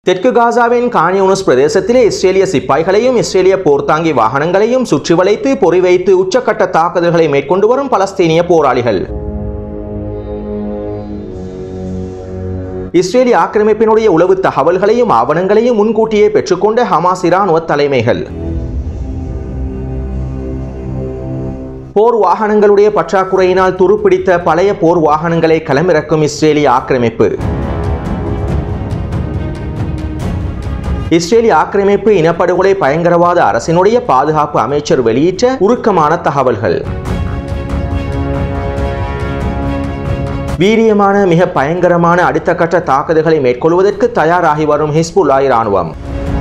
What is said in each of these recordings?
தெற்கு காசாவின் கானியூனஸ் பிரதேசத்திலே இஸ்ரேலிய சிப்பாய்களையும் இஸ்ரேலிய போர்த்தாங்கி வாகனங்களையும் சுற்றி வளைத்து பொறிவைத்து உச்சக்கட்ட தாக்குதல்களை மேற்கொண்டு வரும் பலஸ்தீனிய போராளிகள் இஸ்ரேலிய ஆக்கிரமிப்பினுடைய உளவு தகவல்களையும் ஆவணங்களையும் முன்கூட்டியே பெற்றுக்கொண்ட ஹமாஸ் இராணுவ தலைமைகள் போர் வாகனங்களுடைய பற்றாக்குறையினால் துருப்பிடித்த பழைய போர் வாகனங்களை களமிறக்கும் இஸ்ரேலிய ஆக்கிரமிப்பு இஸ்ரேலிய ஆக்கிரமிப்பு இனப்படுகொலை பயங்கரவாத அரசினுடைய பாதுகாப்பு அமைச்சர் வெளியிட்ட உருக்கமான தகவல்கள் வீரியமான மிக பயங்கரமான அடுத்த கட்ட தாக்குதல்களை மேற்கொள்வதற்கு தயாராகி வரும் ஹிஸ்புல்லா இராணுவம்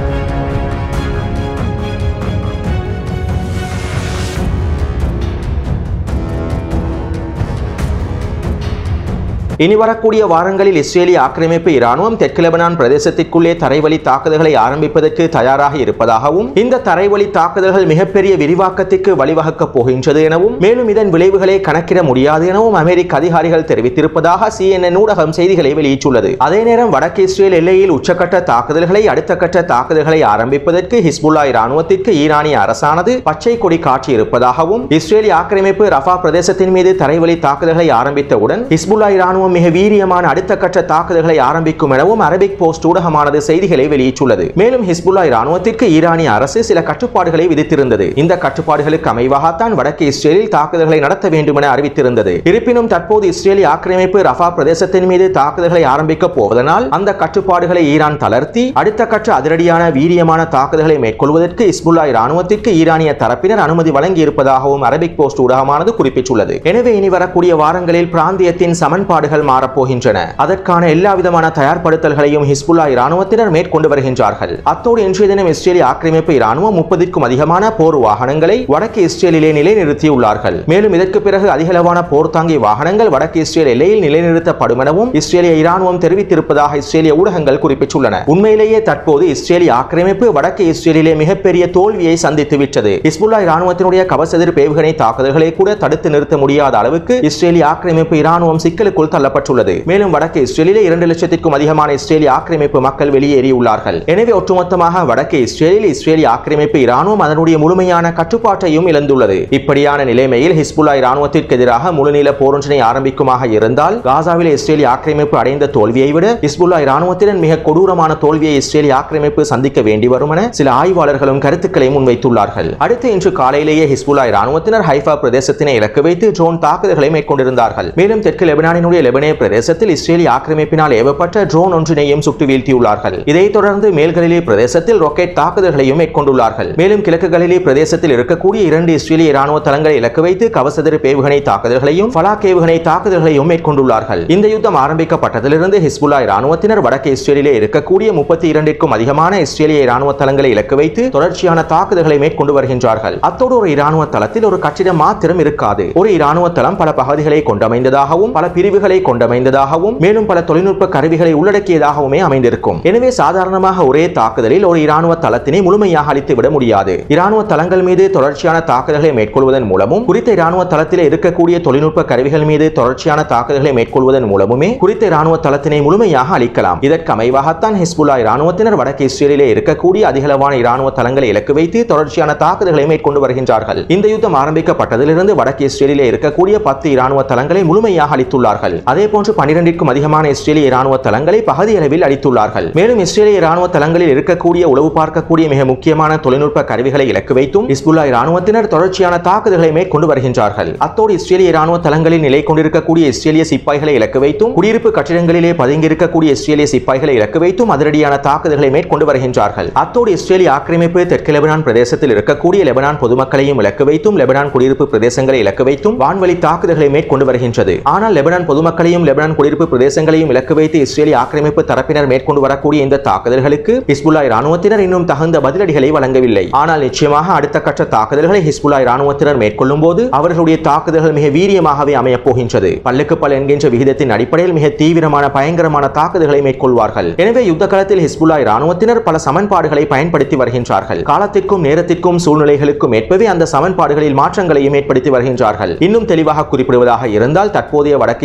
இனி வரக்கூடிய வாரங்களில் இஸ்ரேலிய ஆக்கிரமிப்பு இராணுவம் தெற்கு லெபனான் பிரதேசத்திற்குள்ளே தரைவழி தாக்குதல்களை ஆரம்பிப்பதற்கு தயாராக இருப்பதாகவும் இந்த தரைவழி தாக்குதல்கள் மிகப்பெரிய விரிவாக்கத்திற்கு வழிவகுக்கப் போகின்றது எனவும் மேலும் இதன் விளைவுகளை கணக்கிட முடியாது எனவும் அமெரிக்க அதிகாரிகள் தெரிவித்திருப்பதாக சிஎன்என் ஊடகம் செய்திகளை வெளியிட்டுள்ளது அதே நேரம் வடக்கு இஸ்ரேல் எல்லையில் உச்சக்கட்ட தாக்குதல்களை அடுத்த கட்ட தாக்குதல்களை ஆரம்பிப்பதற்கு ஹிஸ்புல்லா இராணுவத்திற்கு ஈரானிய அரசானது பச்சை கொடி காட்டியிருப்பதாகவும் இஸ்ரேலிய ஆக்கிரமிப்பு ரஃபா பிரதேசத்தின் மீது தரைவழி தாக்குதல்களை ஆரம்பித்தவுடன் ஹிஸ்புல்லா இராணுவம் மிக வீரியமான அடுத்த கட்ட தாக்குதல்களை ஆரம்பிக்கும் எனவும் அரபிக் போஸ்ட் ஊடகமானது செய்திகளை வெளியிட்டுள்ளது மேலும் ஹிஸ்புல்லா இராணுவத்திற்கு ஈரானிய அரசு சில கட்டுப்பாடுகளை விதித்திருந்தது இந்த கட்டுப்பாடுகளுக்கு அமைவாகத்தான் வடக்கு இஸ்ரேலில் தாக்குதல்களை நடத்த வேண்டும் என அறிவித்திருந்தது இருப்பினும் தற்போது இஸ்ரேலிய ஆக்கிரமிப்பு ரஃபா பிரதேசத்தின் மீது தாக்குதல்களை ஆரம்பிக்க போவதனால் அந்த கட்டுப்பாடுகளை ஈரான் தளர்த்தி அடுத்த கட்ட அதிரடியான வீரியமான தாக்குதல்களை மேற்கொள்வதற்கு ஹிஸ்புல்லா இராணுவத்திற்கு ஈரானிய தரப்பினர் அனுமதி வழங்கியிருப்பதாகவும் அரபிக் போஸ்ட் ஊடகமானது குறிப்பிட்டுள்ளது எனவே இனி வரக்கூடிய வாரங்களில் பிராந்தியத்தின் சமன்பாடுகள் மாறப்போகின்றன அதற்கான எல்லா விதமான தயார்படுத்தல்களையும் ஹிஸ்புல்லா இராணுவத்தினர் மேற்கொண்டு வருகின்றார்கள் அத்தோடு இன்றைய தினம் இஸ்ரேலிய ஆக்கிரமிப்பு இராணுவம் முப்பதிற்கும் அதிகமான போர் வாகனங்களை வடக்கு இஸ்ரேலிலே நிலைநிறுத்தியுள்ளார்கள் மேலும் இதற்கு பிறகு அதிகளவான போர் தாங்கி வாகனங்கள் வடக்கு இஸ்ரேல் எல்லையில் நிலைநிறுத்தப்படும் எனவும் இஸ்ரேலிய இராணுவம் தெரிவித்திருப்பதாக இஸ்ரேலிய ஊடகங்கள் குறிப்பிட்டுள்ளன உண்மையிலேயே தற்போது இஸ்ரேலிய ஆக்கிரமிப்பு வடக்கு இஸ்ரேலிலே மிகப்பெரிய தோல்வியை சந்தித்து விட்டது ஹிஸ்புல்லா இராணுவத்தினுடைய கவசெதிர் ஏவுகணை தாக்குதல்களை கூட தடுத்து நிறுத்த முடியாத அளவுக்கு இஸ்ரேலிய ஆக்கிரமிப்பு இராணுவம் சிக்கலுக்குள் தள்ளப்பட்டுள்ளது மேலும் வடக்கு இஸ்ரேலிலே இரண்டு லட்சத்திற்கும் அதிகமான இஸ்ரேலிய ஆக்கிரமிப்பு மக்கள் வெளியேறியுள்ளார்கள் எனவே ஒட்டுமொத்தமாக வடக்கு இஸ்ரேலில் இஸ்ரேலிய ஆக்கிரமிப்பு இராணுவம் அதனுடைய முழுமையான கட்டுப்பாட்டையும் இழந்துள்ளது இப்படியான நிலைமையில் ஹிஸ்புல்லா இராணுவத்திற்கு எதிராக முழுநீள போரொன்றினை ஆரம்பிக்குமாக இருந்தால் காசாவில் இஸ்ரேலிய ஆக்கிரமிப்பு அடைந்த தோல்வியை விட ஹிஸ்புல்லா இராணுவத்தினர் மிக கொடூரமான தோல்வியை இஸ்ரேலிய ஆக்கிரமிப்பு சந்திக்க வேண்டி வரும் என சில ஆய்வாளர்களும் கருத்துக்களை முன்வைத்துள்ளார்கள் அடுத்து இன்று காலையிலேயே ஹிஸ்புல்லா இராணுவத்தினர் ஹைஃபா பிரதேசத்தினை இலக்கு வைத்து ட்ரோன் தாக்குதல்களை மேற்கொண்டிருந்தார்கள் மேலும் தெற்கு லெபனானினுடைய லெபனே பிரதேசத்தில் இஸ்ரேலிய ஆக்கிரமிப்பினால் ஏவப்பட்ட ட்ரோன் ஒன்றினையும் சுட்டு வீழ்த்தியுள்ளார்கள் இதைத் தொடர்ந்து மேல்கலிலே பிரதேசத்தில் ராக்கெட் தாக்குதல்களையும் மேற்கொண்டுள்ளார்கள் மேலும் கிழக்கு கலிலே பிரதேசத்தில் இருக்கக்கூடிய இரண்டு இஸ்ரேலிய இராணுவ தளங்களை இலக்கு வைத்து கவசதிரு ஏவுகணை தாக்குதல்களையும் ஃபலாக் ஏவுகணை தாக்குதல்களையும் மேற்கொண்டுள்ளார்கள் இந்த யுத்தம் ஆரம்பிக்கப்பட்டதிலிருந்து ஹிஸ்புல்லா இராணுவத்தினர் வடக்கு இஸ்ரேலிலே இருக்கக்கூடிய முப்பத்தி இரண்டிற்கும் அதிகமான இஸ்ரேலிய இராணுவ தளங்களை இலக்கு வைத்து தொடர்ச்சியான தாக்குதல்களை மேற்கொண்டு வருகின்றார்கள் அத்தோடு ஒரு இராணுவ தளத்தில் ஒரு கட்டிடம் மாத்திரம் இருக்காது ஒரு இராணுவ தளம் பல பகுதிகளை கொண்டமைந்ததாகவும் பல பிரிவுகளை கொண்டமைந்ததாகவும் மேலும் பல தொழில்நுட்ப கருவிகளை உள்ளடக்கியதாகவுமே அமைந்திருக்கும் எனவே சாதாரணமாக ஒரே தாக்குதலில் ஒரு இராணுவ தளத்தினை முழுமையாக அழித்து விட முடியாது இராணுவ தளங்கள் மீது தொடர்ச்சியான தாக்குதல்களை மேற்கொள்வதன் மூலமும் குறித்த இராணுவ தளத்தில் இருக்கக்கூடிய தொழில்நுட்ப கருவிகள் மீது தொடர்ச்சியான தாக்குதல்களை மேற்கொள்வதன் மூலமுமே குறித்த இராணுவ தளத்தினை முழுமையாக அழிக்கலாம் இதற்கு அமைவாகத்தான் ஹிஸ்புல்லா இராணுவத்தினர் வடக்கு இஸ்ரேலிலே இருக்கக்கூடிய அதிகளவான இராணுவ தளங்களை இலக்கு வைத்து தொடர்ச்சியான தாக்குதல்களை மேற்கொண்டு வருகின்றார்கள் இந்த யுத்தம் ஆரம்பிக்கப்பட்டதிலிருந்து வடக்கு இஸ்ரேலிலே இருக்கக்கூடிய பத்து இராணுவ தளங்களை முழுமையாக அளித்துள்ளார்கள் அதே போன்று பனிரெண்டிற்கும் அதிகமான இஸ்ரேலிய இராணுவ தளங்களை பகுதி அளவில் அளித்துள்ளார்கள் மேலும் இஸ்ரேலிய இராணுவ தளங்களில் இருக்கக்கூடிய உளவு பார்க்கக்கூடிய மிக முக்கியமான தொழில்நுட்ப கருவிகளை இலக்கு வைத்தும் இஸ்புல்லா இராணுவத்தினர் தொடர்ச்சியான தாக்குதல்களை மேற்கொண்டு வருகின்றார்கள் அத்தோடு இஸ்ரேலிய இராணுவ தளங்களில் நிலை கொண்டிருக்கக்கூடிய இஸ்ரேலிய சிப்பாய்களை இலக்கு வைத்தும் குடியிருப்பு கட்டிடங்களிலே பதுங்கியிருக்கக்கூடிய இஸ்ரேலிய சிப்பாய்களை இலக்கு வைத்தும் அதிரடியான தாக்குதல்களை மேற்கொண்டு வருகின்றார்கள் அத்தோடு இஸ்ரேலிய ஆக்கிரமிப்பு தெற்கு லெபனான் பிரதேசத்தில் இருக்கக்கூடிய லெபனான் பொதுமக்களையும் இலக்கு வைத்தும் லெபனான் குடியிருப்பு பிரதேசங்களை இலக்கு வைத்தும் வான்வழி தாக்குதல்களை மேற்கொண்டு வருகின்றது ஆனால் லெபனான் பொதுமக்களையும் லெபனான் குடியிருப்பு பிரதேசங்களையும் இலக்கு வைத்து இஸ்ரேலிய ஆக்கிரமிப்பு தரப்பினர் மேற்கொண்டு வரக்கூடிய இந்த தாக்குதல்களுக்கு ஹிஸ்புல்லா இராணுவத்தினர் இன்னும் தகுந்த பதிலடிகளை வழங்கவில்லை ஆனால் நிச்சயமாக அடுத்த கட்ட தாக்குதல்களை ஹிஸ்புல்லா இராணுவத்தினர் மேற்கொள்ளும் போது அவர்களுடைய தாக்குதல்கள் மிக வீரியமாகவே அமையப் போகின்றது பல்லுக்கு பல் என்கின்ற விகிதத்தின் அடிப்படையில் மிக தீவிரமான பயங்கரமான தாக்குதல்களை மேற்கொள்வார்கள் எனவே யுத்த காலத்தில் ஹிஸ்புல்லா இராணுவத்தினர் பல சமன்பாடுகளை பயன்படுத்தி வருகின்றார்கள் காலத்திற்கும் நேரத்திற்கும் சூழ்நிலைகளுக்கும் ஏற்பவே அந்த சமன்பாடுகளில் மாற்றங்களையும் ஏற்படுத்தி வருகின்றார்கள் இன்னும் தெளிவாக குறிப்பிடுவதாக இருந்தால் தற்போதைய வடக்கு இஸ்ரேல்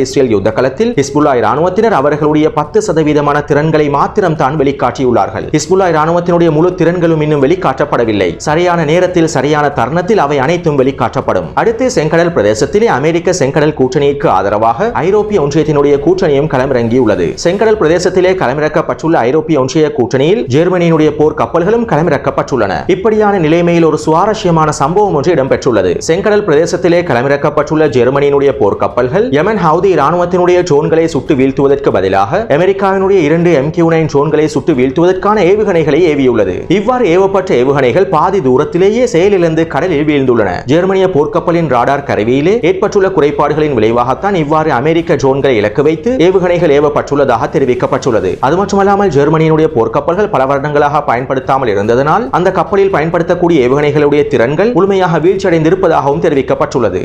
யுத்த களத்தில் ஹிஸ்புல்லா இராணுவத்தினர் அவர்களுடைய பத்து சதவீதமான திறன்களை மாத்திரம் தான் வெளிக்காட்டியுள்ளார்கள் ஹிஸ்புல்லா இராணுவத்தினுடைய முழு திறன்களும் இன்னும் வெளிக்காட்டப்படவில்லை சரியான நேரத்தில் சரியான தருணத்தில் அவை அனைத்தும் வெளிக்காட்டப்படும் அடுத்து செங்கடல் பிரதேசத்திலே அமெரிக்க செங்கடல் கூட்டணிக்கு ஆதரவாக ஐரோப்பிய ஒன்றியத்தினுடைய கூட்டணியும் களமிறங்கியுள்ளது செங்கடல் பிரதேசத்திலே களமிறக்கப்பட்டுள்ள ஐரோப்பிய ஒன்றிய கூட்டணியில் ஜெர்மனியினுடைய போர் கப்பல்களும் களமிறக்கப்பட்டுள்ளன இப்படியான நிலைமையில் ஒரு சுவாரஸ்யமான சம்பவம் ஒன்று இடம்பெற்றுள்ளது செங்கடல் பிரதேசத்திலே களமிறக்கப்பட்டுள்ள ஜெர்மனியினுடைய போர் கப்பல்கள் யமன் ஹவுதி இராணுவத்தினுடைய ட்ரோன்களை சுட்டு வீழ்த்துவதற்கு பதிலாக அமெரிக்காவினுடைய இரண்டு எம் கியூ நைன் ட்ரோன்களை சுட்டு வீழ்த்துவதற்கான ஏவுகணைகளை ஏவியுள்ளது இவ்வாறு ஏவப்பட்ட ஏவுகணைகள் பாதி தூரத்திலேயே செயலிழந்து கடலில் வீழ்ந்துள்ளன ஜெர்மனிய போர்க்கப்பலின் ராடார் கருவியிலே ஏற்பட்டுள்ள குறைபாடுகளின் விளைவாகத்தான் இவ்வாறு அமெரிக்க ட்ரோன்களை இலக்கு வைத்து ஏவுகணைகள் ஏவப்பட்டுள்ளதாக தெரிவிக்கப்பட்டுள்ளது அது மட்டுமல்லாமல் ஜெர்மனியினுடைய போர்க்கப்பல்கள் பல வருடங்களாக பயன்படுத்தாமல் இருந்ததனால் அந்த கப்பலில் பயன்படுத்தக்கூடிய ஏவுகணைகளுடைய திறன்கள் முழுமையாக வீழ்ச்சியடைந்திருப்பதாகவும் தெரிவிக்கப்பட்டுள்ளது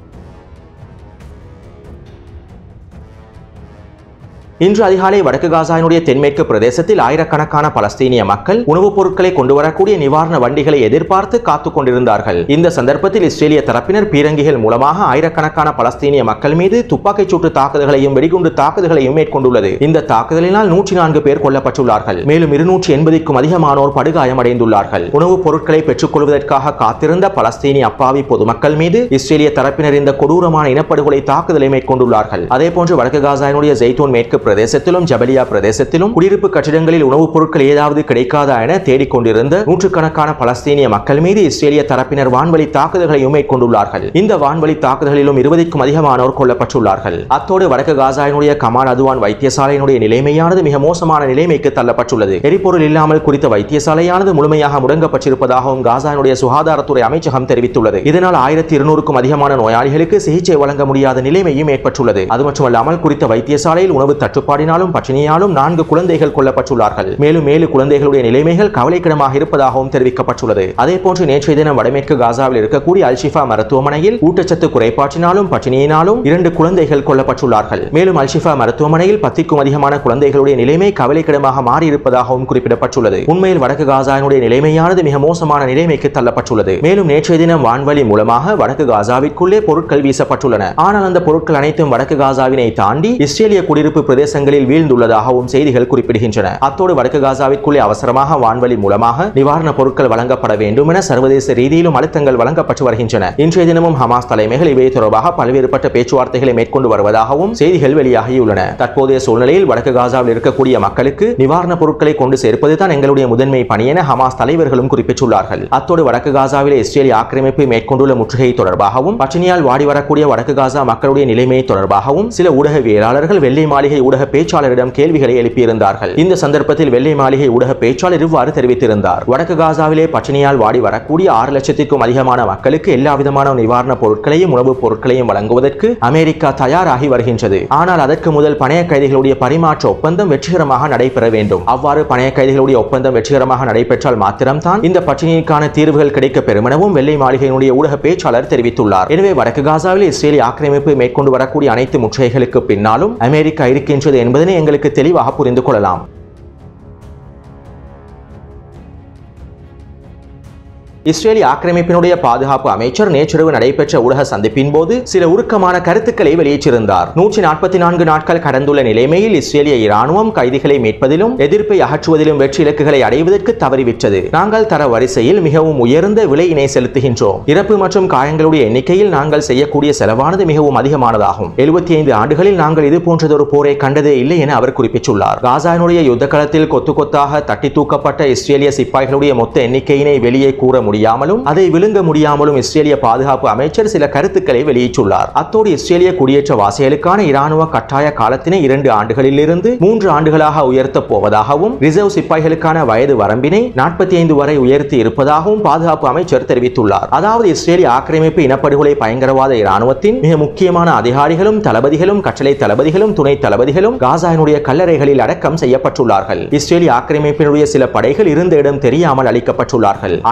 இன்று அதிகாலை வடக்கு காசாவினுடைய தென்மேற்கு பிரதேசத்தில் ஆயிரக்கணக்கான பலஸ்தீனிய மக்கள் உணவுப் பொருட்களை கொண்டு வரக்கூடிய நிவாரண வண்டிகளை எதிர்பார்த்து காத்துக் கொண்டிருந்தார்கள் இந்த சந்தர்ப்பத்தில் இஸ்ரேலிய தரப்பினர் பீரங்கிகள் மூலமாக ஆயிரக்கணக்கான பலஸ்தீனிய மக்கள் மீது துப்பாக்கிச் சூட்டு தாக்குதல்களையும் வெடிகுண்டு தாக்குதல்களையும் மேற்கொண்டுள்ளது இந்த தாக்குதலினால் நூற்றி நான்கு பேர் கொல்லப்பட்டுள்ளார்கள் மேலும் இருநூற்றி எண்பதுக்கும் அதிகமானோர் படுகாயமடைந்துள்ளார்கள் உணவுப் பொருட்களை பெற்றுக் கொள்வதற்காக காத்திருந்த பலஸ்தீனி அப்பாவி பொதுமக்கள் மீது இஸ்ரேலிய தரப்பினர் இந்த கொடூரமான இனப்படுகொலை தாக்குதலை மேற்கொண்டுள்ளார்கள் அதேபோன்று வடக்கு காசாவினுடைய ஜெய்தூன் மேற்கு பிரதேசத்திலும் ஜபலியா பிரதேசத்திலும் குடியிருப்பு கட்டிடங்களில் உணவுப் பொருட்கள் ஏதாவது கிடைக்காதா என தேடிக்கொண்டிருந்த நூற்றுக்கணக்கான பலஸ்தீனிய மக்கள் மீது இஸ்ரேலிய தரப்பினர் வான்வழி தாக்குதல்களையும் மேற்கொண்டுள்ளார்கள் இந்த வான்வழி தாக்குதலிலும் இருபதுக்கும் அதிகமானோர் கொல்லப்பட்டுள்ளார்கள் அத்தோடு வடக்கு காசாவினுடைய கமான் அதுவான் வைத்தியசாலையினுடைய நிலைமையானது மிக மோசமான நிலைமைக்கு தள்ளப்பட்டுள்ளது எரிபொருள் இல்லாமல் குறித்த வைத்தியசாலையானது முழுமையாக முடங்கப்பட்டிருப்பதாகவும் காசாவினுடைய சுகாதாரத்துறை அமைச்சகம் தெரிவித்துள்ளது இதனால் ஆயிரத்தி இருநூறுக்கும் அதிகமான நோயாளிகளுக்கு சிகிச்சை வழங்க முடியாத நிலைமையும் ஏற்பட்டுள்ளது அது மட்டுமல்லாமல் குறித்த வைத்தியசாலையில் உணவு தட்டுப்பாடினாலும் பட்டினியாலும் நான்கு குழந்தைகள் கொல்லப்பட்டுள்ளார்கள் மேலும் ஏழு குழந்தைகளுடைய நிலைமைகள் கவலைக்கிடமாக இருப்பதாகவும் தெரிவிக்கப்பட்டுள்ளது அதே போன்று நேற்றைய தினம் வடமேற்கு காசாவில் இருக்கக்கூடிய அல்ஷிஃபா மருத்துவமனையில் ஊட்டச்சத்து குறைபாட்டினாலும் பட்டினியினாலும் இரண்டு குழந்தைகள் கொல்லப்பட்டுள்ளார்கள் மேலும் அல்ஷிஃபா மருத்துவமனையில் பத்திற்கும் அதிகமான குழந்தைகளுடைய நிலைமை கவலைக்கிடமாக மாறியிருப்பதாகவும் குறிப்பிடப்பட்டுள்ளது உண்மையில் வடக்கு காசாவினுடைய நிலைமையானது மிக மோசமான நிலைமைக்கு தள்ளப்பட்டுள்ளது மேலும் நேற்றைய தினம் வான்வழி மூலமாக வடக்கு காசாவிற்குள்ளே பொருட்கள் வீசப்பட்டுள்ளன ஆனால் அந்த பொருட்கள் அனைத்தும் வடக்கு காசாவினை தாண்டி இஸ்ரேலிய குடியிருப்பு பிரதேசங்களில் வீழ்ந்துள்ளதாகவும் செய்திகள் குறிப்பிடுகின்றன அத்தோடு வடக்கு காசாவிற்குள்ளே அவசரமாக வான்வழி மூலமாக நிவாரணப் பொருட்கள் வழங்கப்பட வேண்டும் என சர்வதேச ரீதியிலும் அழுத்தங்கள் வழங்கப்பட்டு வருகின்றன இன்றைய தினமும் ஹமாஸ் தலைமைகள் இவை தொடர்பாக பல்வேறுபட்ட பேச்சுவார்த்தைகளை மேற்கொண்டு வருவதாகவும் செய்திகள் வெளியாகியுள்ளன தற்போதைய சூழ்நிலையில் வடக்கு காசாவில் இருக்கக்கூடிய மக்களுக்கு நிவாரணப் பொருட்களை கொண்டு சேர்ப்பதுதான் எங்களுடைய முதன்மை பணி என ஹமாஸ் தலைவர்களும் குறிப்பிட்டுள்ளார்கள் அத்தோடு வடக்கு காசாவிலே இஸ்ரேலிய ஆக்கிரமிப்பு மேற்கொண்டுள்ள முற்றுகை தொடர்பாகவும் பட்டினியால் வாடி வரக்கூடிய வடக்கு காசா மக்களுடைய நிலைமை தொடர்பாகவும் சில ஊடகவியலாளர்கள் வெள்ளை மாளிகை ஊடக பேச்சாளரிடம் கேள்விகளை எழுப்பியிருந்தார்கள் இந்த சந்தர்ப்பத்தில் வெள்ளை மாளிகை ஊடக பேச்சாளர் இவ்வாறு தெரிவித்திருந்தார் வடக்கு காசாவிலே பட்டினியால் வாடி வரக்கூடிய ஆறு லட்சத்திற்கும் அதிகமான மக்களுக்கு எல்லா விதமான நிவாரணப் பொருட்களையும் உணவுப் பொருட்களையும் வழங்குவதற்கு அமெரிக்கா தயாராகி வருகின்றது ஆனால் அதற்கு முதல் பணைய கைதிகளுடைய பரிமாற்ற ஒப்பந்தம் வெற்றிகரமாக நடைபெற வேண்டும் அவ்வாறு பணைய கைதிகளுடைய ஒப்பந்தம் வெற்றிகரமாக நடைபெற்றால் மாத்திரம்தான் இந்த பிரச்சனைக்கான தீர்வுகள் கிடைக்க பெறும் எனவும் வெள்ளை மாளிகையினுடைய ஊடக பேச்சாளர் தெரிவித்துள்ளார் எனவே வடக்கு காசாவில் இஸ்ரேலிய ஆக்கிரமிப்பு மேற்கொண்டு வரக்கூடிய அனைத்து முற்றுகைகளுக்கு பின்னாலும் அமெரிக்கா இருக்கின்றது என்பதனை எங்களுக்கு தெளிவாக புரிந்து கொள்ளலாம் இஸ்ரேலிய ஆக்கிரமிப்பினுடைய பாதுகாப்பு அமைச்சர் நேற்றிரவு நடைபெற்ற ஊடக சந்திப்பின் போது சில உருக்கமான கருத்துக்களை வெளியிட்டிருந்தார் நூற்றி நாற்பத்தி நான்கு நாட்கள் கடந்துள்ள நிலைமையில் இஸ்ரேலிய இராணுவம் கைதிகளை மீட்பதிலும் எதிர்ப்பை அகற்றுவதிலும் வெற்றி இலக்குகளை அடைவதற்கு தவறிவிட்டது நாங்கள் தர வரிசையில் மிகவும் உயர்ந்த விலையினை செலுத்துகின்றோம் இறப்பு மற்றும் காயங்களுடைய எண்ணிக்கையில் நாங்கள் செய்யக்கூடிய செலவானது மிகவும் அதிகமானதாகும் எழுபத்தி ஐந்து ஆண்டுகளில் நாங்கள் இது போன்றதொரு போரை கண்டதே இல்லை என அவர் குறிப்பிட்டுள்ளார் காசாவினுடைய யுத்த களத்தில் கொத்து கொத்தாக தட்டி தூக்கப்பட்ட இஸ்ரேலிய சிப்பாய்களுடைய மொத்த எண்ணிக்கையினை வெளியே கூற முடியாமலும் அதை விழுங்க முடியாமலும் இஸ்ரேலிய பாதுகாப்பு அமைச்சர் சில கருத்துக்களை வெளியிட்டுள்ளார் அத்தோடு இஸ்ரேலிய குடியேற்ற வாசிகளுக்கான இராணுவ கட்டாய காலத்தினை இரண்டு ஆண்டுகளிலிருந்து மூன்று ஆண்டுகளாக உயர்த்தப் போவதாகவும் ரிசர்வ் சிப்பாய்களுக்கான வயது வரம்பினை நாற்பத்தி ஐந்து வரை உயர்த்தி இருப்பதாகவும் பாதுகாப்பு அமைச்சர் தெரிவித்துள்ளார் அதாவது இஸ்ரேலிய ஆக்கிரமிப்பு இனப்படுகொலை பயங்கரவாத இராணுவத்தின் மிக முக்கியமான அதிகாரிகளும் தளபதிகளும் கட்டளை தளபதிகளும் துணை தளபதிகளும் காசாவினுடைய கல்லறைகளில் அடக்கம் செய்யப்பட்டுள்ளார்கள் இஸ்ரேலிய ஆக்கிரமிப்பினுடைய சில படைகள் இருந்த இடம் தெரியாமல் அளிக்கப்பட்டுள்ளார்கள் ஆயிரக்கணக்கான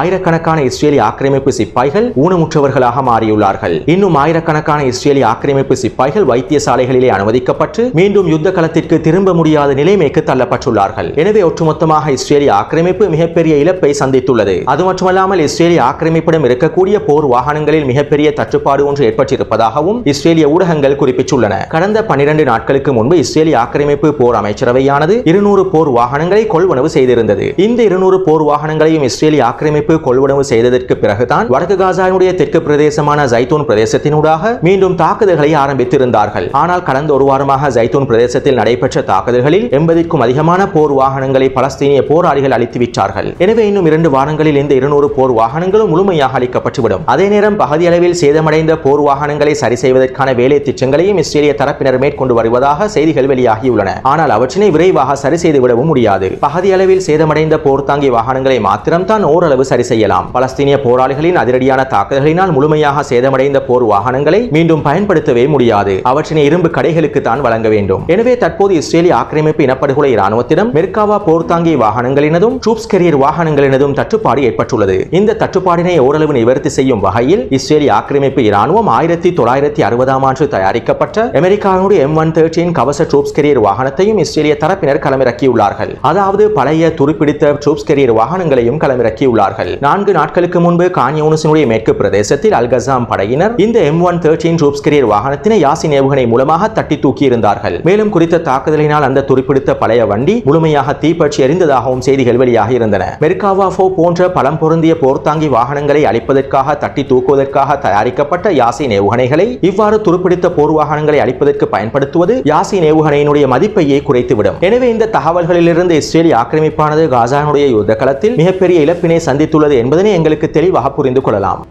ஆயிரக்கணக்கான இஸ்ரேலி ஆக்கிரமிப்பு சிப்பாய்கள் ஊனமுற்றவர்களாக மாறியுள்ளார்கள் இன்னும் ஆயிரக்கணக்கான இஸ்ரேலி ஆக்கிரமிப்பு சிப்பாய்கள் வைத்தியசாலைகளிலே அனுமதிக்கப்பட்டு மீண்டும் யுத்த களத்திற்கு திரும்ப முடியாத நிலைமைக்கு தள்ளப்பட்டுள்ளார்கள் எனவே ஒட்டுமொத்தமாக இஸ்ரேலிய ஆக்கிரமிப்பு மிகப்பெரிய இழப்பை சந்தித்துள்ளது அது மட்டுமல்லாமல் இஸ்ரேலிய ஆக்கிரமிப்பிடம் இருக்கக்கூடிய போர் வாகனங்களில் மிகப்பெரிய தட்டுப்பாடு ஒன்று ஏற்பட்டிருப்பதாகவும் இஸ்ரேலிய ஊடகங்கள் குறிப்பிட்டுள்ளன கடந்த பனிரெண்டு நாட்களுக்கு முன்பு இஸ்ரேலிய ஆக்கிரமிப்பு போர் அமைச்சரவையானது இருநூறு போர் வாகனங்களை கொள்வனவு செய்திருந்தது இந்த இருநூறு போர் வாகனங்களையும் இஸ்ரேலிய ஆக்கிரமிப்பு கொள்வனவு செய்ததற்கு பிறகுதான் வடக்கு காசாவினுடைய தெற்கு பிரதேசமான ஜைத்தூன் பிரதேசத்தினூடாக மீண்டும் தாக்குதல்களை ஆரம்பித்திருந்தார்கள் ஆனால் கடந்த ஒரு வாரமாக ஜைத்தூன் பிரதேசத்தில் நடைபெற்ற தாக்குதல்களில் எண்பதிற்கும் அதிகமான போர் வாகனங்களை பலஸ்தீனிய போராளிகள் அளித்து விட்டார்கள் எனவே இன்னும் இரண்டு வாரங்களில் இந்த இருநூறு போர் வாகனங்களும் முழுமையாக அளிக்கப்பட்டுவிடும் அதே நேரம் பகுதி அளவில் சேதமடைந்த போர் வாகனங்களை சரி செய்வதற்கான வேலை திட்டங்களையும் இஸ்ரேலிய தரப்பினர் மேற்கொண்டு வருவதாக செய்திகள் வெளியாகியுள்ளன ஆனால் அவற்றினை விரைவாக சரி செய்துவிடவும் முடியாது பகுதி அளவில் சேதமடைந்த போர் தாங்கி வாகனங்களை மாத்திரம்தான் ஓரளவு சரி செய்யலாம் பலஸ்தீனிய போராளிகளின் அதிரடியான தாக்குதல்களினால் முழுமையாக சேதமடைந்த போர் வாகனங்களை மீண்டும் பயன்படுத்தவே முடியாது அவற்றினை இரும்பு கடைகளுக்கு தான் வழங்க வேண்டும் எனவே தற்போது இஸ்ரேலிய ஆக்கிரமிப்பு இனப்படுகொலை இராணுவத்திடம் மெர்காவா போர் தாங்கி வாகனங்களினதும் ட்ரூப்ஸ் கெரியர் வாகனங்களினதும் தட்டுப்பாடு ஏற்பட்டுள்ளது இந்த தட்டுப்பாடினை ஓரளவு நிவர்த்தி செய்யும் வகையில் இஸ்ரேலிய ஆக்கிரமிப்பு இராணுவம் ஆயிரத்தி தொள்ளாயிரத்தி அறுபதாம் ஆண்டு தயாரிக்கப்பட்ட அமெரிக்காவினுடைய எம் ஒன் தேர்ட்டின் கவச ட்ரூப்ஸ் கெரியர் வாகனத்தையும் இஸ்ரேலிய தரப்பினர் களமிறக்கியுள்ளார்கள் அதாவது பழைய துருப்பிடித்த ட்ரூப்ஸ் கெரியர் வாகனங்களையும் களமிறக்கியுள்ளார்கள் நான்கு நாட்களுக்கு முன்பு கான்யூனிசினுடைய மேற்கு பிரதேசத்தில் அல்கசாம் படையினர் இந்த M one thirteen troops carrier வாகனத்தினை யாசின் ஏவுகணை மூலமாக தட்டி தூக்கியிருந்தார்கள் மேலும் குறித்த தாக்குதலினால் அந்த துருப்பிடித்த பழைய வண்டி முழுமையாக தீப்பற்றி எரிந்ததாகவும் செய்திகள் வெளியாகி இருந்தன மெர்காவா ஃபோ போன்ற பலம் பொருந்திய போர்த்தாங்கி வாகனங்களை அழிப்பதற்காக தட்டி தூக்குவதற்காக தயாரிக்கப்பட்ட யாசின் ஏவுகணைகளை இவ்வாறு துருப்பிடித்த போர் வாகனங்களை அழிப்பதற்கு பயன்படுத்துவது யாசின் ஏவுகணையினுடைய மதிப்பையே குறைத்துவிடும் எனவே இந்த தகவல்களிலிருந்து இஸ்ரேலிய ஆக்கிரமிப்பானது காசானுடைய யுத்த களத்தில் மிகப்பெரிய இழப்பினை சந்தித்துள்ளது என்பதனை எங்களுக்கு தெளிவாக புரிந்து கொள்ளலாம்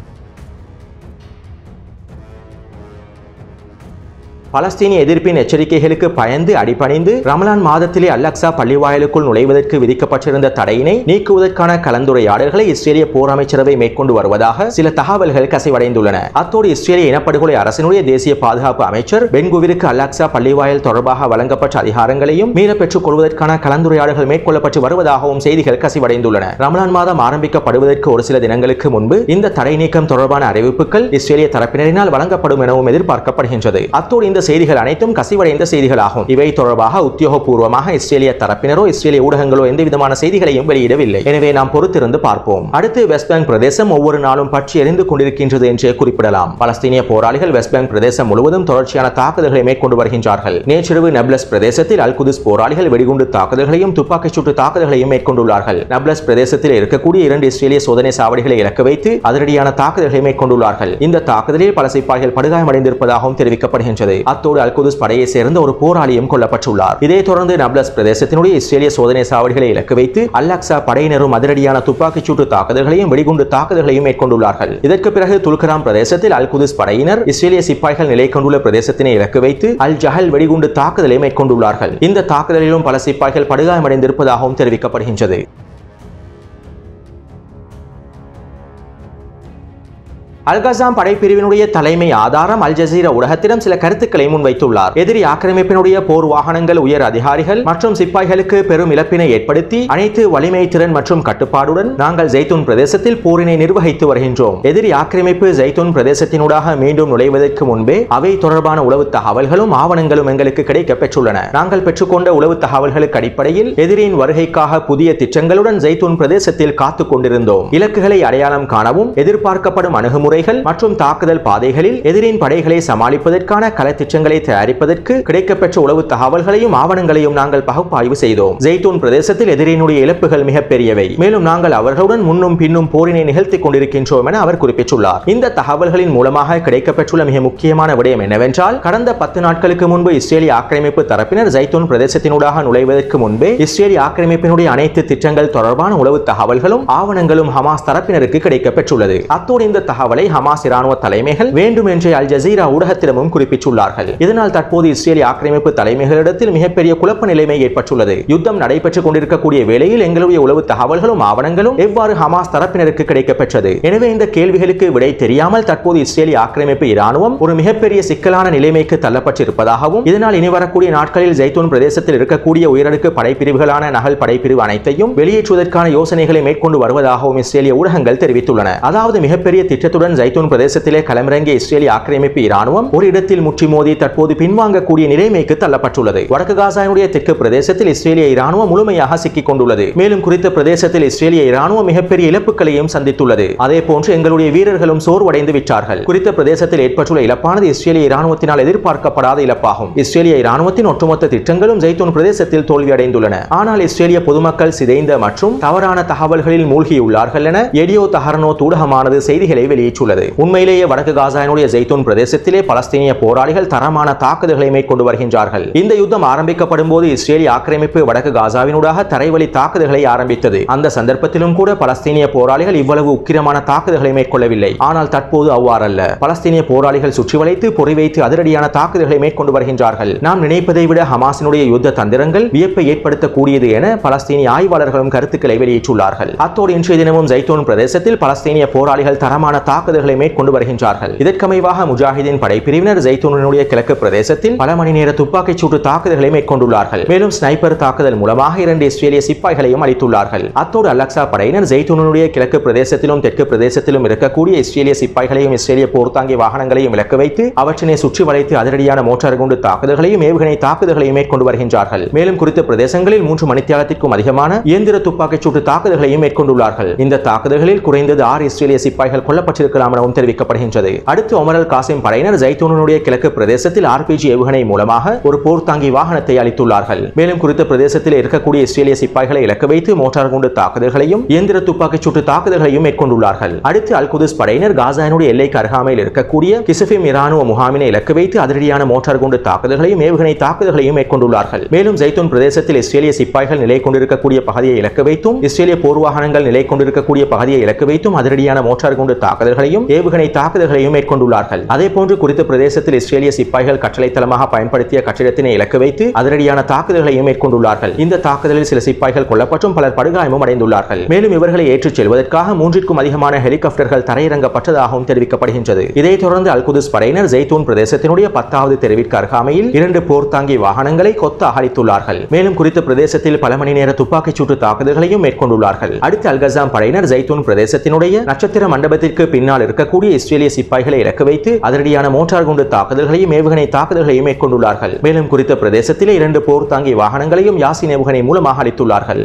பலஸ்தீனிய எதிர்ப்பின் எச்சரிக்கைகளுக்கு பயந்து அடிபணிந்து ரமலான் மாதத்திலே அல்லக்சா பள்ளிவாயலுக்குள் நுழைவதற்கு விதிக்கப்பட்டிருந்த தடையினை நீக்குவதற்கான கலந்துரையாடல்களை இஸ்ரேலிய போர் அமைச்சரவை மேற்கொண்டு வருவதாக சில தகவல்கள் கசிவடைந்துள்ளன அத்தோடு இஸ்ரேலிய இனப்படுகொலை அரசினுடைய தேசிய பாதுகாப்பு அமைச்சர் பென்குவிற்கு அல்லக்சா பள்ளிவாயல் தொடர்பாக வழங்கப்பட்ட அதிகாரங்களையும் மீள பெற்றுக் கொள்வதற்கான கலந்துரையாடல்கள் மேற்கொள்ளப்பட்டு வருவதாகவும் செய்திகள் கசிவடைந்துள்ளன ரமலான் மாதம் ஆரம்பிக்கப்படுவதற்கு ஒரு சில தினங்களுக்கு முன்பு இந்த தடை நீக்கம் தொடர்பான அறிவிப்புகள் இஸ்ரேலிய தரப்பினரினால் வழங்கப்படும் எனவும் எதிர்பார்க்கப்படுகின்றது அத்தோடு இந்த செய்திகள் அனைத்தும் கசிவடைந்த செய்திகளாகும் இவை தொடர்பாக உத்தியோகபூர்வமாக இஸ்ரேலிய தரப்பினரோ இஸ்ரேலிய ஊடகங்களோ எந்த விதமான செய்திகளையும் வெளியிடவில்லை எனவே நாம் பொறுத்திருந்து பார்ப்போம் அடுத்து வெஸ்ட் பேங்க் பிரதேசம் ஒவ்வொரு நாளும் பற்றி எரிந்து கொண்டிருக்கின்றது என்றே குறிப்பிடலாம் பலஸ்தீனிய போராளிகள் வெஸ்ட் பேங்க் பிரதேசம் முழுவதும் தொடர்ச்சியான தாக்குதல்களை மேற்கொண்டு வருகின்றார்கள் நேற்றிரவு நப்லஸ் பிரதேசத்தில் அல் குதுஸ் போராளிகள் வெடிகுண்டு தாக்குதல்களையும் துப்பாக்கிச் சூட்டு தாக்குதல்களையும் மேற்கொண்டுள்ளார்கள் நப்லஸ் பிரதேசத்தில் இருக்கக்கூடிய இரண்டு இஸ்ரேலிய சோதனை சாவடிகளை இலக்கு வைத்து அதிரடியான தாக்குதல்களை மேற்கொண்டுள்ளார்கள் இந்த தாக்குதலில் பல சிப்பாய்கள் படுகாயமடைந்திருப்பதாகவும் தெரிவிக்கப்படுகின்றது அத்தோடு அல்குதுஸ் படையை சேர்ந்த ஒரு போராளியும் கொல்லப்பட்டுள்ளார் இதைத் தொடர்ந்து நப்லஸ் பிரதேசத்தினுடைய இஸ்ரேலிய சோதனை சாவடிகளை இலக்கு வைத்து அல்லக்சா படையினரும் அதிரடியான துப்பாக்கிச் சூட்டு தாக்குதல்களையும் வெடிகுண்டு தாக்குதல்களையும் மேற்கொண்டுள்ளார்கள் இதற்கு பிறகு துல்கராம் பிரதேசத்தில் அல்குதுஸ் படையினர் இஸ்ரேலிய சிப்பாய்கள் நிலை கொண்டுள்ள பிரதேசத்தினை இலக்கு வைத்து அல் ஜஹல் வெடிகுண்டு தாக்குதலை மேற்கொண்டுள்ளார்கள் இந்த தாக்குதலிலும் பல சிப்பாய்கள் படுகாயமடைந்திருப்பதாகவும் தெரிவிக்கப்படுகின்றது அல்கசாம் படைப்பிரிவினுடைய தலைமை ஆதாரம் அல் ஜசீரா ஊடகத்திடம் சில கருத்துக்களை முன்வைத்துள்ளார் எதிரி ஆக்கிரமிப்பினுடைய போர் வாகனங்கள் உயர் அதிகாரிகள் மற்றும் சிப்பாய்களுக்கு பெரும் இழப்பினை ஏற்படுத்தி அனைத்து வலிமை திறன் மற்றும் கட்டுப்பாடுடன் நாங்கள் ஜெய்தூன் பிரதேசத்தில் போரினை நிர்வகித்து வருகின்றோம் எதிரி ஆக்கிரமிப்பு ஜெய்தூன் பிரதேசத்தினூடாக மீண்டும் நுழைவதற்கு முன்பே அவை தொடர்பான உளவு தகவல்களும் ஆவணங்களும் எங்களுக்கு கிடைக்க பெற்றுள்ளன நாங்கள் பெற்றுக்கொண்ட உளவு தகவல்களுக்கு அடிப்படையில் எதிரியின் வருகைக்காக புதிய திட்டங்களுடன் ஜெய்தூன் பிரதேசத்தில் காத்துக் கொண்டிருந்தோம் இலக்குகளை அடையாளம் காணவும் எதிர்பார்க்கப்படும் அணுகுமுறைகள் மற்றும் தாக்குதல் பாதைகளில் எதிரின் படைகளை சமாளிப்பதற்கான களத்திட்டங்களை தயாரிப்பதற்கு கிடைக்கப்பெற்ற உளவு தகவல்களையும் ஆவணங்களையும் நாங்கள் பகுப்பாய்வு செய்தோம் ஜெய்தூன் பிரதேசத்தில் எதிரினுடைய இழப்புகள் மிகப்பெரியவை மேலும் நாங்கள் அவர்களுடன் முன்னும் பின்னும் போரினை நிகழ்த்திக் கொண்டிருக்கின்றோம் என அவர் குறிப்பிட்டுள்ளார் இந்த தகவல்களின் மூலமாக கிடைக்கப்பெற்றுள்ள மிக முக்கியமான விடயம் என்னவென்றால் கடந்த பத்து நாட்களுக்கு முன்பு இஸ்ரேலிய ஆக்கிரமிப்பு தரப்பினர் ஜைத்தூன் பிரதேசத்தினூடாக நுழைவதற்கு முன்பே இஸ்ரேலிய ஆக்கிரமிப்பினுடைய அனைத்து திட்டங்கள் தொடர்பான உளவு தகவல்களும் ஆவணங்களும் ஹமாஸ் தரப்பினருக்கு கிடைக்கப்பெற்றுள்ளது அத்தோடு இந்த தகவலை தாக்குதலை ஹமாஸ் இராணுவ தலைமைகள் வேண்டுமென்றே அல் ஜசீரா ஊடகத்திடமும் குறிப்பிட்டுள்ளார்கள் இதனால் தற்போது இஸ்ரேலிய ஆக்கிரமிப்பு தலைமைகளிடத்தில் மிகப்பெரிய குழப்ப நிலைமை ஏற்பட்டுள்ளது யுத்தம் நடைபெற்றுக் கொண்டிருக்கக்கூடிய வேளையில் எங்களுடைய உளவு தகவல்களும் ஆவணங்களும் எவ்வாறு ஹமாஸ் தரப்பினருக்கு கிடைக்கப்பெற்றது எனவே இந்த கேள்விகளுக்கு விடை தெரியாமல் தற்போது இஸ்ரேலிய ஆக்கிரமிப்பு இராணுவம் ஒரு மிகப்பெரிய சிக்கலான நிலைமைக்கு தள்ளப்பட்டிருப்பதாகவும் இதனால் இனி வரக்கூடிய நாட்களில் ஜெய்தூன் பிரதேசத்தில் இருக்கக்கூடிய உயரடுக்கு படைப்பிரிவுகளான நகல் படைப்பிரிவு அனைத்தையும் வெளியேற்றுவதற்கான யோசனைகளை மேற்கொண்டு வருவதாகவும் இஸ்ரேலிய ஊடகங்கள் தெரிவித்துள்ளன அதாவது மிகப்பெரிய திட்டத்துடன் ஜைத்தூன் பிரதேசத்திலே களமிறங்கிய இஸ்ரேலிய ஆக்கிரமிப்பு இராணுவம் ஒரு இடத்தில் முற்றி மோதி தற்போது பின்வாங்கக்கூடிய நிலைமைக்கு தள்ளப்பட்டுள்ளது வடக்கு காசாவினுடைய தெற்கு பிரதேசத்தில் இஸ்ரேலிய இராணுவம் முழுமையாக சிக்கிக் கொண்டுள்ளது மேலும் குறித்த பிரதேசத்தில் இஸ்ரேலிய இராணுவம் மிகப்பெரிய இழப்புகளையும் சந்தித்துள்ளது அதே போன்று எங்களுடைய வீரர்களும் சோர்வடைந்து விட்டார்கள் குறித்த பிரதேசத்தில் ஏற்பட்டுள்ள இழப்பானது இஸ்ரேலிய இராணுவத்தினால் எதிர்பார்க்கப்படாத இழப்பாகும் இஸ்ரேலிய இராணுவத்தின் ஒட்டுமொத்த திட்டங்களும் ஜெய்தூன் பிரதேசத்தில் தோல்வியடைந்துள்ளன ஆனால் இஸ்ரேலிய பொதுமக்கள் சிதைந்த மற்றும் தவறான தகவல்களில் மூழ்கியுள்ளார்கள் என எடியோ தஹர்னோ ஊடகமானது செய்திகளை வெளியிட்டுள்ளது உண்மையிலேயே வடக்கு காசாவினுடைய ஜெய்தூன் பிரதேசத்திலே பலஸ்தீனிய போராளிகள் தரமான தாக்குதல்களை மேற்கொண்டு வருகின்றார்கள் இந்த யுத்தம் ஆரம்பிக்கப்படும் போது இஸ்ரேலிய ஆக்கிரமிப்பு வடக்கு காசாவினூடாக தரைவழி தாக்குதல்களை ஆரம்பித்தது அந்த சந்தர்ப்பத்திலும் கூட பலஸ்தீனிய போராளிகள் இவ்வளவு உக்கிரமான தாக்குதல்களை மேற்கொள்ளவில்லை ஆனால் தற்போது அவ்வாறல்ல பலஸ்தீனிய போராளிகள் சுற்றி வளைத்து பொறி வைத்து அதிரடியான தாக்குதல்களை மேற்கொண்டு வருகின்றார்கள் நாம் நினைப்பதை விட ஹமாஸினுடைய யுத்த தந்திரங்கள் வியப்பை ஏற்படுத்தக்கூடியது என பலஸ்தீனிய ஆய்வாளர்களும் கருத்துக்களை வெளியிட்டுள்ளார்கள் அத்தோடு இன்றைய தினமும் ஜைத்தூன் பிரதேசத்தில் பலஸ்தீனிய போராளிகள் தரமான தாக்குதல்களை மேற்கொண்டு வருகின்றார்கள் இதற்கமைவாக முஜாஹிதின் படைப்பிரிவினர் ஜைத்தூனினுடைய கிழக்கு பிரதேசத்தில் பல மணி நேர துப்பாக்கிச் சூட்டு தாக்குதல்களை மேற்கொண்டுள்ளார்கள் மேலும் ஸ்னைப்பர் தாக்குதல் மூலமாக இரண்டு இஸ்ரேலிய சிப்பாய்களையும் அளித்துள்ளார்கள் அத்தோடு அலக்சா படையினர் ஜெய்தூனுடைய கிழக்கு பிரதேசத்திலும் தெற்கு பிரதேசத்திலும் இருக்கக்கூடிய இஸ்ரேலிய சிப்பாய்களையும் இஸ்ரேலிய போர்த்தாங்கி வாகனங்களையும் இலக்கு வைத்து அவற்றினை சுற்றி வளைத்து அதிரடியான மோட்டார் குண்டு தாக்குதல்களையும் ஏவுகணை தாக்குதல்களையும் மேற்கொண்டு வருகின்றார்கள் மேலும் குறித்த பிரதேசங்களில் மூன்று மணித்தியாலத்திற்கும் அதிகமான இயந்திர துப்பாக்கிச் சூட்டு தாக்குதல்களையும் மேற்கொண்டுள்ளார்கள் இந்த தாக்குதல்களில் குறைந்தது ஆறு இஸ்ரேலிய சிப்பாய்கள் கொல்லப்பட்டிருக்கலாம் எனவும் தெரிவிக்கப்படுகின்றது அடுத்து ஒமரல் காசிம் படையினர் ஜைத்தூனுடைய கிழக்கு பிரதேசத்தில் ஆர்பிஜி ஏவுகணை மூலமாக ஒரு போர்த்தாங்கி வாகனத்தை அளித்துள்ளார்கள் மேலும் குறித்த பிரதேசத்தில் இருக்கக்கூடிய இஸ்ரேலிய சிப்பாய்களை இலக்கு வைத்து மோட்டார் குண்டு தாக்குதல்களையும் இயந்திர துப்பாக்கிச் சூட்டு தாக்குதல்களையும் மேற்கொண்டுள்ளார்கள் அடுத்து அல்குதுஸ் படையினர் காசானுடைய எல்லைக்கு அருகாமையில் இருக்கக்கூடிய கிசுஃபிம் இராணுவ முகாமினை இலக்கு வைத்து அதிரடியான மோட்டார் குண்டு தாக்குதல்களையும் ஏவுகணை தாக்குதல்களையும் மேற்கொண்டுள்ளார்கள் மேலும் ஜைத்தூன் பிரதேசத்தில் இஸ்ரேலிய சிப்பாய்கள் நிலை கொண்டிருக்கக்கூடிய பகுதியை இலக்கு வைத்தும் இஸ்ரேலிய போர் வாகனங்கள் நிலை கொண்டிருக்கக்கூடிய பகுதியை இலக்கு வைத்தும் அதிரடியான மோட்டார் குண்டு தாக்குதல்களையும் ஏவுகணை தாக்குதல்களையும் மேற்கொண்டுள்ளார்கள் அதே போன்று குறித்த பிரதேசத்தில் இஸ்ரேலிய சிப்பாய்கள் கட்டளை தளமாக பயன்படுத்திய கட்டிடத்தினை இலக்கு வைத்து அதிரடியான தாக்குதல்களையும் மேற்கொண்டுள்ளார்கள் இந்த தாக்குதலில் சில சிப்பாய்கள் கொல்லப்பட்டும் பலர் படுகாயமும் அடைந்துள்ளார்கள் மேலும் இவர்களை ஏற்றிச் செல்வதற்காக மூன்றிற்கும் அதிகமான ஹெலிகாப்டர்கள் தரையிறங்கப்பட்டதாகவும் தெரிவிக்கப்படுகின்றது இதைத் தொடர்ந்து அல்குதுஸ் படையினர் ஜெய்தூன் பிரதேசத்தினுடைய பத்தாவது தெருவிற்கு அருகாமையில் இரண்டு போர்த்தாங்கி வாகனங்களை கொத்த அகழித்துள்ளார்கள் மேலும் குறித்த பிரதேசத்தில் பல மணி நேர துப்பாக்கிச் சூட்டு தாக்குதல்களையும் மேற்கொண்டுள்ளார்கள் அடுத்து அல்கசாம் படையினர் ஜைத்தூன் பிரதேசத்தினுடைய நட்சத்திர மண்டபத்திற்கு பின்னால் இருக்கக்கூடிய இஸ்ரேலிய சிப்பாய்களை இலக்கு வைத்து அதிரடியான மோட்டார் குண்டு தாக்குதல்களையும் ஏவுகணை தாக்குதல்களையும் மேற்கொண்டுள்ளார்கள் மேலும் குறித்த பிரதேசத்திலே இரண்டு போர் தாங்கி வாகனங்களையும் யாசின் ஏவுகணை மூலமாக அளித்துள்ளார்கள்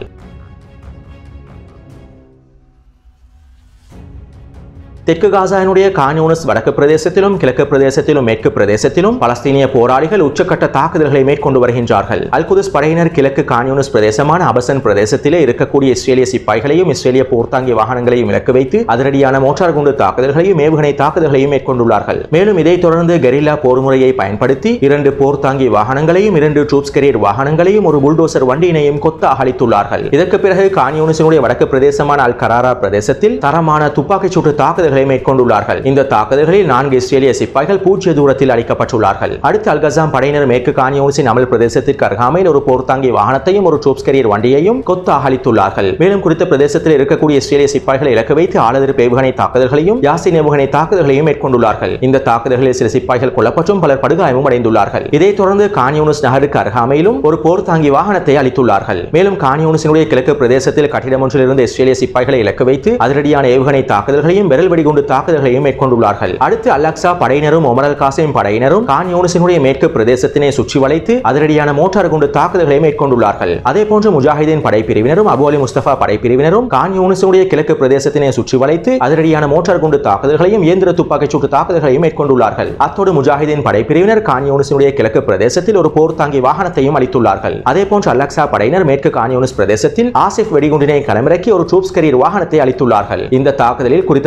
தெற்கு காசாவினுடைய கான்யூனஸ் வடக்கு பிரதேசத்திலும் கிழக்கு பிரதேசத்திலும் மேற்கு பிரதேசத்திலும் பலஸ்தீனிய போராளிகள் உச்சக்கட்ட தாக்குதல்களை மேற்கொண்டு வருகின்றார்கள் அல்குதுஸ் படையினர் கிழக்கு கான்யூனஸ் பிரதேசமான அபசன் பிரதேசத்திலே இருக்கக்கூடிய இஸ்ரேலிய சிப்பாய்களையும் இஸ்ரேலிய போர்த்தாங்கி வாகனங்களையும் இலக்கு வைத்து அதிரடியான மோட்டார் குண்டு தாக்குதல்களையும் ஏவுகணை தாக்குதல்களையும் மேற்கொண்டுள்ளார்கள் மேலும் இதைத் தொடர்ந்து கெரில்லா போர் முறையை பயன்படுத்தி இரண்டு போர்த்தாங்கி வாகனங்களையும் இரண்டு ட்ரூப்ஸ் கெரியர் வாகனங்களையும் ஒரு புல்டோசர் வண்டியினையும் கொத்த அகழித்துள்ளார்கள் இதற்கு பிறகு கான்யூனிஸினுடைய வடக்கு பிரதேசமான அல் கராரா பிரதேசத்தில் தரமான துப்பாக்கிச் சூட்டு தாக்குதல்களை மேற்கொண்டுள்ளார்கள் இந்த தாக்குதல்களில் நான்கு இஸ்ரேலிய சிப்பாய்கள் பூஜ்ய தூரத்தில் அளிக்கப்பட்டுள்ளார்கள் அடுத்து அல்கசாம் படையினர் மேற்கு கான்யூனிஸின் அமல் பிரதேசத்திற்கு அருகாமையில் ஒரு போர்த்தாங்கி வாகனத்தையும் ஒரு ட்ரூப்ஸ் கெரியர் வண்டியையும் கொத்த அகழித்துள்ளார்கள் மேலும் குறித்த பிரதேசத்தில் இருக்கக்கூடிய இஸ்ரேலிய சிப்பாய்களை இலக்கு வைத்து ஆளதிருப்பு ஏவுகணை தாக்குதல்களையும் யாசின் ஏவுகணை தாக்குதல்களையும் மேற்கொண்டுள்ளார்கள் இந்த தாக்குதல்களில் சில சிப்பாய்கள் கொல்லப்பட்டும் பலர் படுகாயமும் அடைந்துள்ளார்கள் இதைத் தொடர்ந்து கான்யூனிஸ் நகருக்கு அருகாமையிலும் ஒரு போர் தாங்கி வாகனத்தை அளித்துள்ளார்கள் மேலும் கான்யூனிஸினுடைய கிழக்கு பிரதேசத்தில் கட்டிடம் ஒன்றில் இருந்த இஸ்ரேலிய சிப்பாய்களை இலக்கு வைத்து அதிரடியான ஏவுகணை தாக்குதல்களையும் விரல் வெடிகுண்டு தாக்குதல்களையும் மேற்கொண்டுள்ளார்கள் அடுத்து அலக்சா படையினரும் ஒமரல் காசிம் படையினரும் கான்யூனிஸினுடைய மேற்கு பிரதேசத்தினை சுற்றி வளைத்து அதிரடியான மோட்டார் குண்டு தாக்குதல்களை மேற்கொண்டுள்ளார்கள் அதே போன்று முஜாஹிதீன் படைப்பிரிவினரும் அபு அலி முஸ்தபா படைப்பிரிவினரும் கான்யூனிஸினுடைய கிழக்கு பிரதேசத்தினை சுற்றி வளைத்து அதிரடியான மோட்டார் குண்டு தாக்குதல்களையும் இயந்திர துப்பாக்கிச் சூட்டு தாக்குதல்களையும் மேற்கொண்டுள்ளார்கள் அத்தோடு முஜாஹிதீன் படைப்பிரிவினர் கான்யூனிஸினுடைய கிழக்கு பிரதேசத்தில் ஒரு போர் தாங்கி வாகனத்தையும் அளித்துள்ளார்கள் அதே போன்று அலக்சா படையினர் மேற்கு கான்யூனிஸ் பிரதேசத்தில் ஆசிப் வெடிகுண்டினை களமிறக்கி ஒரு ட்ரூப்ஸ் கரியர் வாகனத்தை அளித்துள்ளார்கள் இந்த தாக்குதலில் குறித்த ட்ரூப்ஸ் கரியர்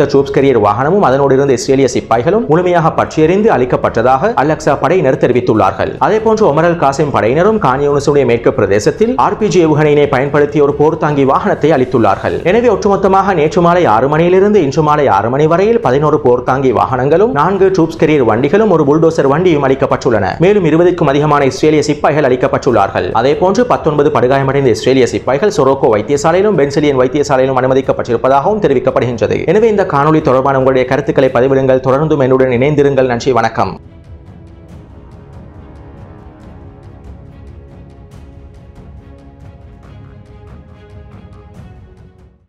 கேரியர் வாகனமும் அதனோடு இருந்த இஸ்ரேலிய சிப்பாய்களும் முழுமையாக பற்றியறிந்து அளிக்கப்பட்டதாக அலக்சா படையினர் தெரிவித்துள்ளார்கள் அதே போன்று ஒமரல் காசிம் படையினரும் கானியோனுசுடைய மேற்கு பிரதேசத்தில் ஆர்பிஜி ஏவுகணையினை பயன்படுத்திய ஒரு போர்த்தாங்கி வாகனத்தை அளித்துள்ளார்கள் எனவே ஒட்டுமொத்தமாக நேற்று மாலை ஆறு மணியிலிருந்து இன்று மாலை ஆறு மணி வரையில் பதினோரு போர்த்தாங்கி வாகனங்களும் நான்கு ட்ரூப்ஸ் கெரியர் வண்டிகளும் ஒரு புல்டோசர் வண்டியும் அளிக்கப்பட்டுள்ளன மேலும் இருபதுக்கும் அதிகமான இஸ்ரேலிய சிப்பாய்கள் அளிக்கப்பட்டுள்ளார்கள் அதே போன்று பத்தொன்பது படுகாயமடைந்த இஸ்ரேலிய சிப்பாய்கள் சொரோக்கோ வைத்தியசாலையிலும் பென்சிலியன் வைத்தியசாலையிலும் அனுமதிக்கப்பட்டிருப்பதாகவும் தெரிவிக்கப்படுகின்றது எனவே இந்த காணொலி தொடர்பான உங்களுடைய கருத்துக்களை பதிவிடுங்கள் தொடர்ந்தும் என்னுடன் இணைந்திருங்கள் நன்றி வணக்கம்